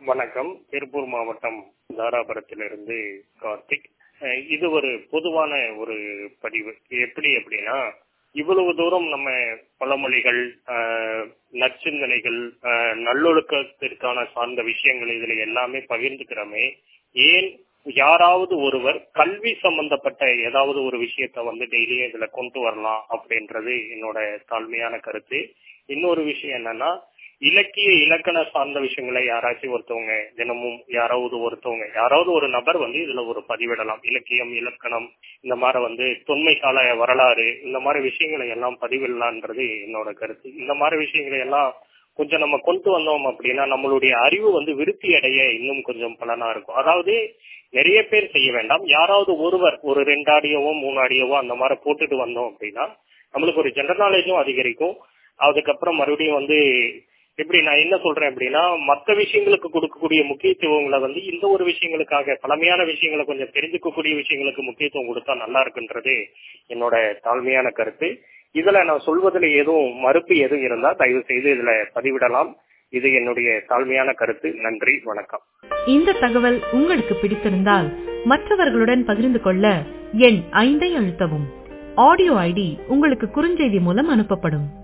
வணக்கம் திருப்பூர் மாவட்டம் தாராபுரத்திலிருந்து கார்த்திக் அஹ் இது ஒரு பொதுவான ஒரு பதிவு எப்படி அப்படின்னா இவ்வளவு தூரம் நம்ம பழமொழிகள் ஆஹ், நற்சிந்தனைகள் ஆஹ், நல்லொழுக்கத்திற்கான சார்ந்த விஷயங்கள் இதுல எல்லாமே பகிர்ந்துக்கிறோமே ஏன் யாராவது ஒருவர் கல்வி சம்பந்தப்பட்ட ஏதாவது ஒரு விஷயத்த வந்து டெய்லியும் இதுல கொண்டு வரலாம் அப்படின்றது என்னோட தாழ்மையான கருத்து இன்னொரு விஷயம் என்னன்னா இலக்கிய இலக்கண சார்ந்த விஷயங்களை யாராச்சும் ஒருத்தவங்க தினமும் யாராவது ஒருத்தவங்க யாராவது ஒரு நபர் வந்து இதுல ஒரு பதிவிடலாம் இலக்கியம் இலக்கணம் இந்த மாதிரி வந்து தொன்மை கால வரலாறு இந்த மாதிரி விஷயங்களை எல்லாம் பதிவிடலான்றது என்னோட கருத்து இந்த மாதிரி விஷயங்களை எல்லாம் கொஞ்சம் நம்ம கொண்டு வந்தோம் அப்படின்னா நம்மளுடைய அறிவு வந்து விருத்தி அடைய இன்னும் கொஞ்சம் பலனா இருக்கும் அதாவது நிறைய பேர் செய்ய வேண்டாம் யாராவது ஒருவர் ஒரு ரெண்டு ஆடியோவோ மூணு ஆடியோவோ அந்த மாதிரி போட்டுட்டு வந்தோம் அப்படின்னா நம்மளுக்கு ஒரு ஜெனரல் நாலேஜும் அதிகரிக்கும் அதுக்கப்புறம் மறுபடியும் வந்து எப்படி நான் என்ன சொல்றேன் அப்படின்னா மற்ற விஷயங்களுக்கு கொடுக்கக்கூடிய முக்கியத்துவங்களை வந்து இந்த ஒரு விஷயங்களுக்காக பழமையான விஷயங்களை கொஞ்சம் தெரிஞ்சுக்கக்கூடிய விஷயங்களுக்கு முக்கியத்துவம் கொடுத்தா நல்லா இருக்குன்றது என்னோட தாழ்மையான கருத்து இதுல நான் சொல்வதில் எதுவும் மறுப்பு எதுவும் இருந்தா தயவு செய்து இதுல பதிவிடலாம் இது என்னுடைய தாழ்மையான கருத்து நன்றி வணக்கம் இந்த தகவல் உங்களுக்கு பிடித்திருந்தால் மற்றவர்களுடன் பகிர்ந்து கொள்ள எண் ஐந்தை அழுத்தவும் ஆடியோ ஐடி உங்களுக்கு குறுஞ்செய்தி மூலம் அனுப்பப்படும்